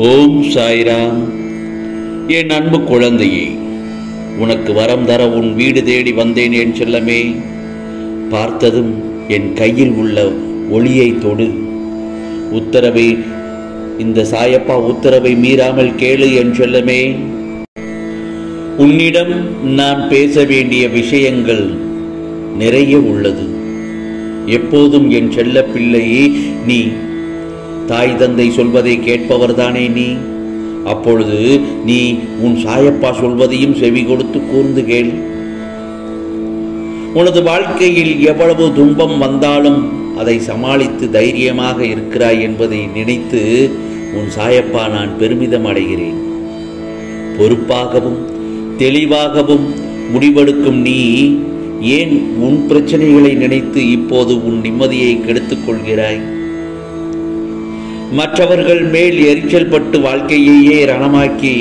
ஓம் சாய்ராம் என் அன்பு குழந்தையே உனக்கு வரம் தர உன் வீடு தேடி வந்தேன் என் செல்லமே பார்த்ததும் என் கையில் உள்ள ஒளியை தொடு உத்தரவை இந்த சாயப்பா உத்தரவை மீறாமல் கேளு என் செல்லமே உன்னிடம் நான் பேச வேண்டிய விஷயங்கள் நிறைய உள்ளது எப்போதும் என் செல்ல பிள்ளையே நீ தாய் தந்தை சொல்வதை கேட்பவர்தானே நீ அப்பொழுது நீ உன் சாயப்பா சொல்வதையும் செவி கொடுத்து கூர்ந்து கேள் உனது வாழ்க்கையில் எவ்வளவு துன்பம் வந்தாலும் அதை சமாளித்து தைரியமாக இருக்கிறாய் என்பதை நினைத்து உன் சாயப்பா நான் பெருமிதம் அடைகிறேன் பொறுப்பாகவும் தெளிவாகவும் முடிவெடுக்கும் நீ ஏன் உன் பிரச்சனைகளை நினைத்து இப்போது உன் நிம்மதியை கெடுத்துக் கொள்கிறாய் மற்றவர்கள் மேல் எரிச்சல் பட்டு வாழ்க்கையையே ரணமாக்கி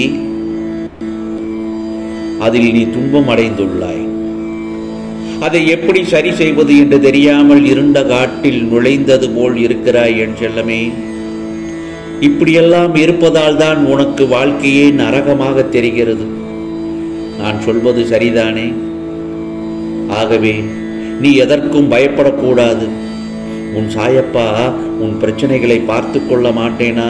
அதில் நீ துன்பம் அடைந்துள்ளாய் அதை எப்படி சரி செய்வது என்று தெரியாமல் இருண்ட காட்டில் நுழைந்தது போல் இருக்கிறாய் என் செல்லமே இப்படியெல்லாம் இருப்பதால் தான் உனக்கு வாழ்க்கையே நரகமாக தெரிகிறது நான் சொல்வது சரிதானே ஆகவே நீ எதற்கும் பயப்படக்கூடாது உன் சாயப்பா உன் பிரச்சனைகளை பார்த்து கொள்ள மாட்டேனா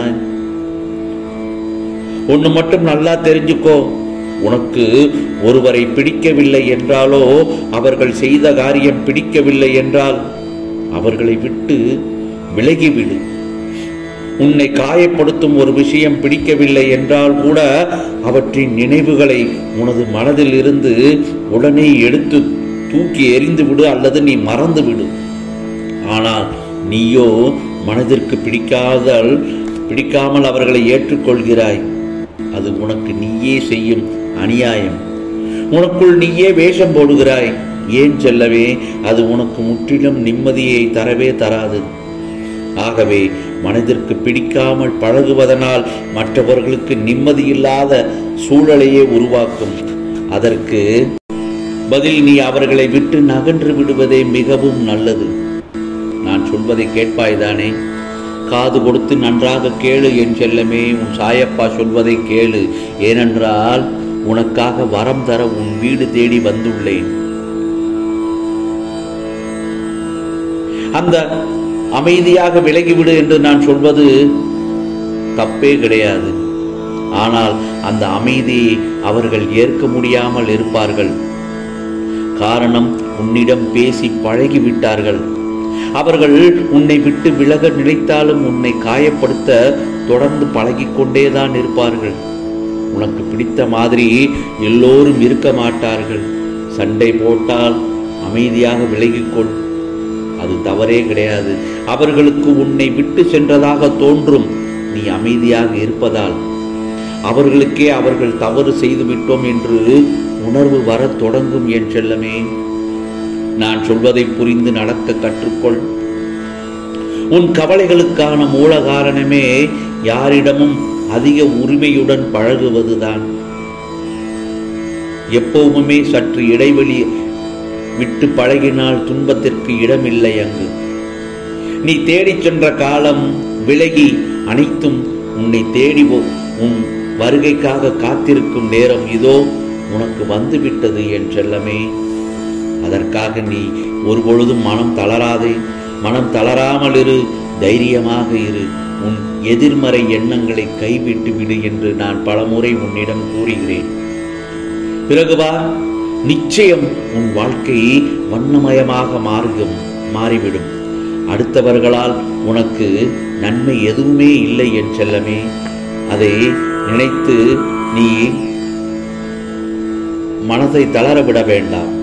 ஒன்று மட்டும் நல்லா தெரிஞ்சுக்கோ உனக்கு ஒருவரை பிடிக்கவில்லை என்றாலோ அவர்கள் செய்த காரியம் பிடிக்கவில்லை என்றால் அவர்களை விட்டு விலகிவிடு உன்னை காயப்படுத்தும் ஒரு விஷயம் பிடிக்கவில்லை என்றால் கூட அவற்றின் நினைவுகளை உனது மனதில் இருந்து உடனே எடுத்து தூக்கி எறிந்து விடு அல்லது நீ மறந்து விடு ஆனால் நீயோ மனதிற்கு பிடிக்காதல் பிடிக்காமல் அவர்களை ஏற்றுக்கொள்கிறாய் அது உனக்கு நீயே செய்யும் அநியாயம் உனக்குள் நீயே வேஷம் போடுகிறாய் ஏன் செல்லவே அது உனக்கு முற்றிலும் நிம்மதியை தரவே தராது ஆகவே மனதிற்கு பிடிக்காமல் பழகுவதனால் மற்றவர்களுக்கு நிம்மதியில்லாத சூழலையே உருவாக்கும் அதற்கு பதில் நீ அவர்களை விட்டு நகன்று விடுவதே மிகவும் நல்லது நான் சொல்வதை கேட்பாய்தானே காது கொடுத்து நன்றாக கேளு என் செல்லமே உன் சாயப்பா சொல்வதை கேளு ஏனென்றால் உனக்காக வரம் தர உன் வீடு தேடி வந்துள்ளேன் அந்த அமைதியாக விலகிவிடு என்று நான் சொல்வது தப்பே கிடையாது ஆனால் அந்த அமைதியை அவர்கள் ஏற்க முடியாமல் இருப்பார்கள் காரணம் உன்னிடம் பேசி பழகிவிட்டார்கள் அவர்கள் உன்னை விட்டு விலக நினைத்தாலும் உன்னை காயப்படுத்த தொடர்ந்து பழகிக்கொண்டேதான் இருப்பார்கள் உனக்கு பிடித்த மாதிரி எல்லோரும் இருக்க மாட்டார்கள் சண்டை போட்டால் அமைதியாக விலகிக்கொள் அது தவறே கிடையாது அவர்களுக்கு உன்னை விட்டு சென்றதாக தோன்றும் நீ அமைதியாக இருப்பதால் அவர்களுக்கே அவர்கள் தவறு செய்துவிட்டோம் என்று உணர்வு வரத் தொடங்கும் என் செல்லமே நான் சொல்வதை புரிந்து நடக்க கற்றுக்கொள் உன் கவலைகளுக்கான மூல காரணமே யாரிடமும் அதிக உரிமையுடன் பழகுவதுதான் எப்பவுமே சற்று இடைவெளி விட்டு பழகினால் துன்பத்திற்கு இடமில்லை அங்கு நீ தேடிச் சென்ற காலம் விலகி அனைத்தும் உன்னை தேடி வ- உன் வருகைக்காக காத்திருக்கும் நேரம் இதோ உனக்கு வந்துவிட்டது என் செல்லமே அதற்காக நீ ஒருபொழுதும் மனம் தளராதே மனம் தளராமல் இரு தைரியமாக இரு உன் எதிர்மறை எண்ணங்களை கைவிட்டு விடு என்று நான் பலமுறை உன்னிடம் கூறுகிறேன் பிறகு வா நிச்சயம் உன் வாழ்க்கை வண்ணமயமாக மாறும் மாறிவிடும் அடுத்தவர்களால் உனக்கு நன்மை எதுவுமே இல்லை என் செல்லமே அதை நினைத்து நீ மனதை தளரவிட வேண்டாம்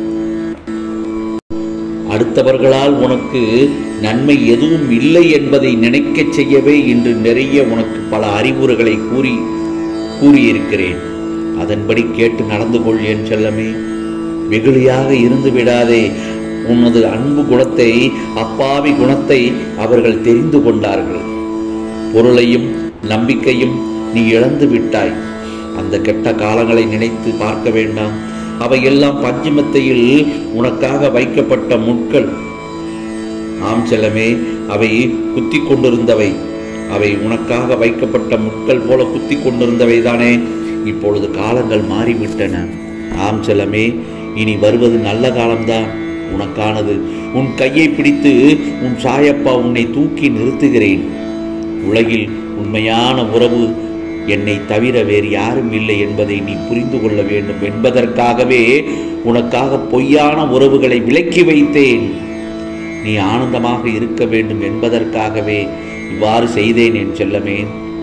அடுத்தவர்களால் உனக்கு நன்மை எதுவும் இல்லை என்பதை நினைக்கச் செய்யவே இன்று நிறைய உனக்கு பல அறிவுரைகளை கூறி கூறியிருக்கிறேன் அதன்படி கேட்டு நடந்து கொள் என் செல்லமே வெகுளியாக இருந்து விடாதே உனது அன்பு குணத்தை அப்பாவி குணத்தை அவர்கள் தெரிந்து கொண்டார்கள் பொருளையும் நம்பிக்கையும் நீ இழந்து விட்டாய் அந்த கெட்ட காலங்களை நினைத்து பார்க்க வேண்டாம் அவையெல்லாம் பஞ்சுமத்தையில் உனக்காக வைக்கப்பட்ட முட்கள் ஆம் செல்லமே அவை குத்தி கொண்டிருந்தவை அவை உனக்காக வைக்கப்பட்ட முட்கள் போல குத்தி கொண்டிருந்தவைதானே இப்பொழுது காலங்கள் மாறிவிட்டன ஆம் செல்லமே இனி வருவது நல்ல காலம்தான் உனக்கானது உன் கையை பிடித்து உன் சாயப்பா உன்னை தூக்கி நிறுத்துகிறேன் உலகில் உண்மையான உறவு என்னை தவிர வேறு யாரும் இல்லை என்பதை நீ புரிந்து கொள்ள வேண்டும் என்பதற்காகவே உனக்காக பொய்யான உறவுகளை விலக்கி வைத்தேன் நீ ஆனந்தமாக இருக்க வேண்டும் என்பதற்காகவே இவ்வாறு செய்தேன் என் செல்லமே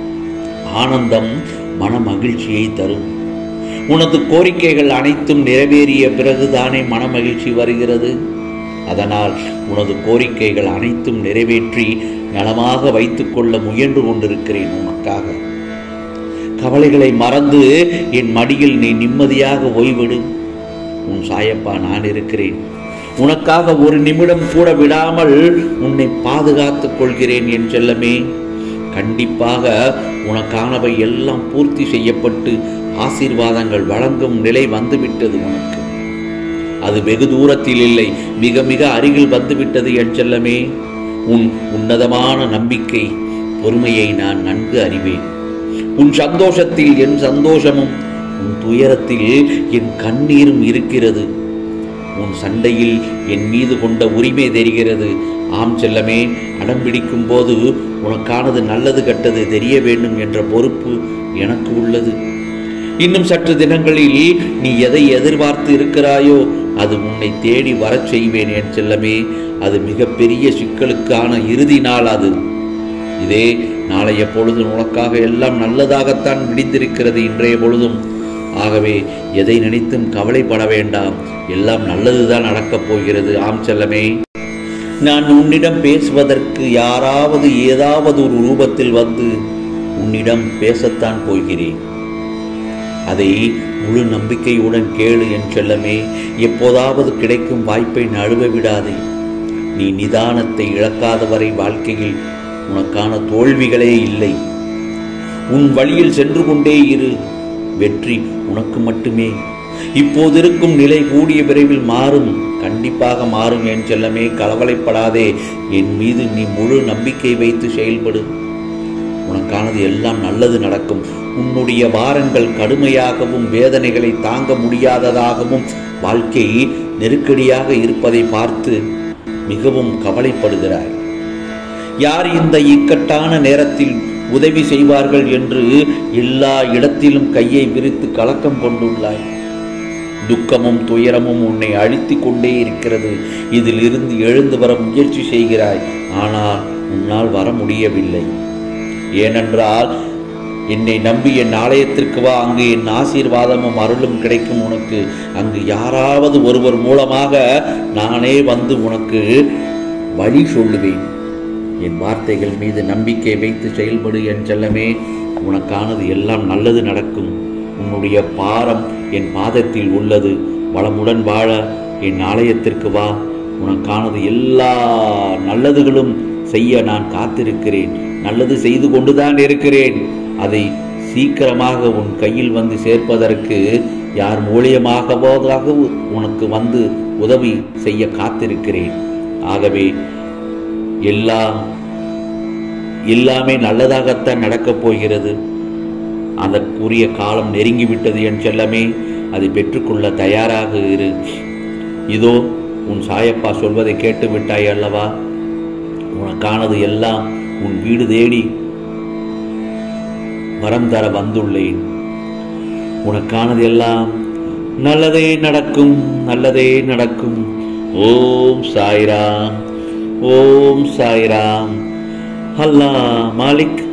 ஆனந்தம் மன மகிழ்ச்சியை தரும் உனது கோரிக்கைகள் அனைத்தும் நிறைவேறிய பிறகுதானே மன மகிழ்ச்சி வருகிறது அதனால் உனது கோரிக்கைகள் அனைத்தும் நிறைவேற்றி நலமாக வைத்துக்கொள்ள முயன்று கொண்டிருக்கிறேன் உனக்காக கவலைகளை மறந்து என் மடியில் நீ நிம்மதியாக ஓய்விடு உன் சாயப்பா நான் இருக்கிறேன் உனக்காக ஒரு நிமிடம் கூட விடாமல் உன்னை பாதுகாத்துக் கொள்கிறேன் என் செல்லமே கண்டிப்பாக உனக்கானவை எல்லாம் பூர்த்தி செய்யப்பட்டு ஆசீர்வாதங்கள் வழங்கும் நிலை வந்துவிட்டது உனக்கு அது வெகு தூரத்தில் இல்லை மிக மிக அருகில் வந்துவிட்டது என் செல்லமே உன் உன்னதமான நம்பிக்கை பொறுமையை நான் நன்கு அறிவேன் உன் சந்தோஷத்தில் என் சந்தோஷமும் உன் துயரத்தில் என் கண்ணீரும் இருக்கிறது உன் சண்டையில் என் மீது கொண்ட உரிமை தெரிகிறது ஆம் செல்லமே அடம் பிடிக்கும் போது உனக்கானது நல்லது கெட்டது தெரிய வேண்டும் என்ற பொறுப்பு எனக்கு உள்ளது இன்னும் சற்று தினங்களில் நீ எதை எதிர்பார்த்து இருக்கிறாயோ அது உன்னை தேடி வரச் செய்வேன் என் செல்லமே அது மிகப்பெரிய சிக்கலுக்கான இறுதி நாள் அது இதே நாளைய பொழுது உனக்காக எல்லாம் நல்லதாகத்தான் விடிந்திருக்கிறது இன்றைய பொழுதும் ஆகவே எதை நினைத்தும் கவலைப்பட வேண்டாம் எல்லாம் நல்லதுதான் நடக்கப் போகிறது ஆம் செல்லமே நான் உன்னிடம் பேசுவதற்கு யாராவது ஏதாவது ஒரு ரூபத்தில் வந்து உன்னிடம் பேசத்தான் போகிறேன் அதை முழு நம்பிக்கையுடன் கேளு என் செல்லமே எப்போதாவது கிடைக்கும் வாய்ப்பை நழுவ விடாதே நீ நிதானத்தை இழக்காத வரை வாழ்க்கையில் உனக்கான தோல்விகளே இல்லை உன் வழியில் சென்று கொண்டே இரு வெற்றி உனக்கு மட்டுமே இப்போது இருக்கும் நிலை கூடிய விரைவில் மாறும் கண்டிப்பாக மாறும் என் செல்லமே கலவலைப்படாதே என் மீது நீ முழு நம்பிக்கை வைத்து செயல்படு உனக்கானது எல்லாம் நல்லது நடக்கும் உன்னுடைய வாரங்கள் கடுமையாகவும் வேதனைகளை தாங்க முடியாததாகவும் வாழ்க்கை நெருக்கடியாக இருப்பதை பார்த்து மிகவும் கவலைப்படுகிறாய் யார் இந்த இக்கட்டான நேரத்தில் உதவி செய்வார்கள் என்று எல்லா இடத்திலும் கையை விரித்து கலக்கம் கொண்டுள்ளாய் துக்கமும் துயரமும் உன்னை அழித்து கொண்டே இருக்கிறது இதில் இருந்து எழுந்து வர முயற்சி செய்கிறாய் ஆனால் உன்னால் வர முடியவில்லை ஏனென்றால் என்னை நம்பி என் ஆலயத்திற்கு வா அங்கு என் ஆசீர்வாதமும் அருளும் கிடைக்கும் உனக்கு அங்கு யாராவது ஒருவர் மூலமாக நானே வந்து உனக்கு வழி சொல்லுவேன் என் வார்த்தைகள் மீது நம்பிக்கை வைத்து செயல்படு என் செல்லமே உனக்கானது எல்லாம் நல்லது நடக்கும் உன்னுடைய பாரம் என் பாதத்தில் உள்ளது வளமுடன் வாழ என் ஆலயத்திற்கு வா உனக்கானது எல்லா நல்லதுகளும் செய்ய நான் காத்திருக்கிறேன் நல்லது செய்து கொண்டுதான் இருக்கிறேன் அதை சீக்கிரமாக உன் கையில் வந்து சேர்ப்பதற்கு யார் மூலியமாகவோதாக உனக்கு வந்து உதவி செய்ய காத்திருக்கிறேன் ஆகவே எல்லாம் எல்லாமே நல்லதாகத்தான் நடக்கப் போகிறது அதற்குரிய காலம் நெருங்கிவிட்டது என் செல்லமே அதை பெற்றுக்கொள்ள தயாராக இரு இதோ உன் சாயப்பா சொல்வதை கேட்டு விட்டாய் அல்லவா உனக்கானது எல்லாம் உன் வீடு தேடி வரம் தர வந்துள்ளேன் உனக்கானது எல்லாம் நல்லதே நடக்கும் நல்லதே நடக்கும் ஓம் சாய்ராம் ஓம் சாய்ராம் அல்லாஹ் மாலிக்